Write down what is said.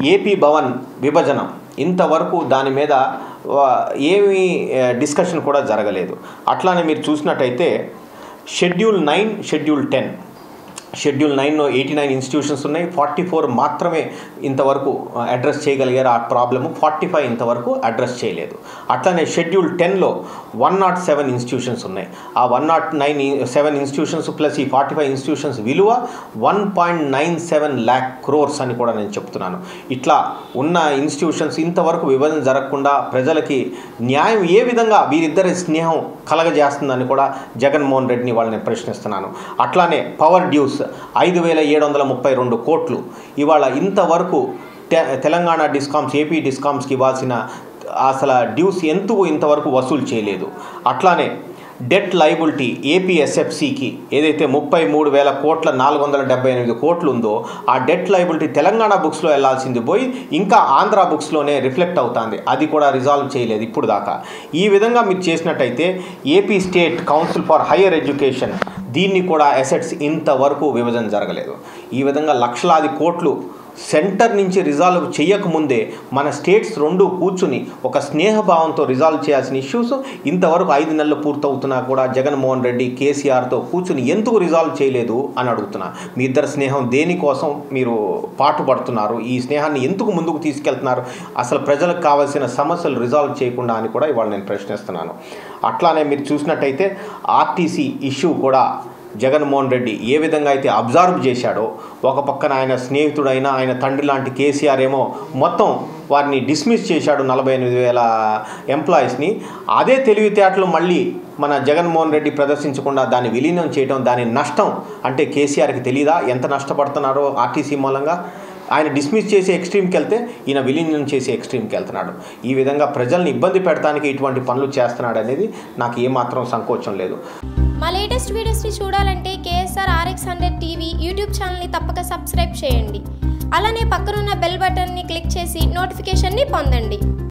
AP Bhavan విభజన ఇంతవరకు దాని మీద ఆ, ఏమీ ఆ, డిస్కషన్ కూడా జరగలేదు అట్లానే మీరు చూసినట్టయితే schedule nine schedule ten schedule నైన్లో ఎయిటీ నైన్ ఇన్స్టిట్యూషన్స్ ఉన్నాయి ఫార్టీ ఫోర్ మాత్రమే ఇంతవరకు అడ్రస్ చేయగలిగారు ఆ ప్రాబ్లము ఫార్టీ ఫైవ్ ఇంతవరకు అడ్రస్ చేయలేదు అట్లానే షెడ్యూల్ టెన్లో వన్ నాట్ సెవెన్ ఇన్స్టిట్యూషన్స్ ఉన్నాయి ఆ one not nine seven institutions plus ఈ ఫార్టీ ఫైవ్ ఇన్స్టిట్యూషన్స్ విలువ one point nine seven lakh crores అని కూడా నేను చెప్తున్నాను ఇట్లా ఉన్న ఇన్స్టిట్యూషన్స్ ఇంతవరకు విభజన జరగకుండా ప్రజలకి న్యాయం ఏ విధంగా వీరిద్దరి స్నేహం కలగజేస్తుందని కూడా జగన్మోహన్ రెడ్డిని వాళ్ళని ప్రశ్నిస్తున్నాను అట్లానే పవర్ డ్యూస్ ఐదు వేల ఏడు వందల ముప్పై రెండు కోట్లు ఇవాళ ఇంతవరకు తె- తెలంగాణ డిస్కామ్స్ ఏపీ డిస్కామ్స్కి ఇవ్వాల్సిన అసలు డ్యూస్ ఎందుకు ఇంతవరకు వసూలు చేయలేదు అట్లానే డెట్ లైబిలిటీ ఏపీఎస్ఎఫ్సికి ఏదైతే ముప్పై మూడు వేల కోట్ల నాలుగు వందల డెబ్బై ఎనిమిది కోట్లు ఉందో ఆ డెట్ లైబిలిటీ తెలంగాణ బుక్స్లో వెళ్లాల్సింది పోయి ఇంకా ఆంధ్ర బుక్స్లోనే రిఫ్లెక్ట్ అవుతుంది అది కూడా రిజాల్వ్ చేయలేదు ఇప్పుడు దాకా ఈ విధంగా మీరు చేసినట్టయితే AP state council for higher education దీన్ని కూడా అసెట్స్ ఇంతవరకు విభజన జరగలేదు ఈ విధంగా లక్షలాది కోట్లు సెంటర్ నుంచి రిజాల్వ్ చేయకముందే మన స్టేట్స్ రెండు కూర్చుని ఒక స్నేహభావంతో రిజాల్వ్ చేయాల్సిన ఇష్యూస్ ఇంతవరకు ఐదు నెలలు పూర్తవుతున్నా కూడా జగన్మోహన్ రెడ్డి కేసీఆర్తో కూర్చుని ఎందుకు రిజాల్వ్ చేయలేదు అని అడుగుతున్నా మీ ఇద్దరు స్నేహం దేనికోసం మీరు పాటుపడుతున్నారు ఈ స్నేహాన్ని ఎందుకు ముందుకు తీసుకెళ్తున్నారు అసలు ప్రజలకు కావాల్సిన సమస్యలు రిజాల్వ్ చేయకుండా అని కూడా ఇవాళ నేను ప్రశ్నిస్తున్నాను అట్లానే మీరు చూసినట్టయితే ఆర్టీసీ ఇష్యూ కూడా జగన్మోహన్ రెడ్డి ఏ విధంగా అయితే అబ్జర్వ్ చేశాడో ఒక పక్కన ఆయన స్నేహితుడైన ఆయన తండ్రి లాంటి కేసీఆర్ ఏమో మొత్తం వారిని డిస్మిస్ చేశాడు నలభై ఎనిమిది వేల ఎంప్లాయీస్ని అదే తెలివితేటలు మళ్ళీ మన జగన్మోహన్ రెడ్డి ప్రదర్శించకుండా దాన్ని విలీనం చేయడం దాని నష్టం అంటే కేసీఆర్కి తెలియదా ఎంత నష్టపడుతున్నారో ఆర్టీసీ మూలంగా ఆయన డిస్మిస్ చేసే ఎక్స్ట్రీమ్కి వెళ్తే ఈయన విలీనం చేసే ఎక్స్ట్రీమ్కి వెళ్తున్నాడు ఈ విధంగా ప్రజల్ని ఇబ్బంది పెడటానికి ఇటువంటి పనులు చేస్తున్నాడు అనేది నాకు ఏమాత్రం సంకోచం లేదు మా లేటెస్ట్ వీడియోస్ని చూడాలంటే KSR RX hundred TV YouTube ఛానల్ని తప్పక సబ్స్క్రైబ్ చేయండి అలానే పక్కనున్న బెల్ బటన్ని క్లిక్ చేసి నోటిఫికేషన్ని పొందండి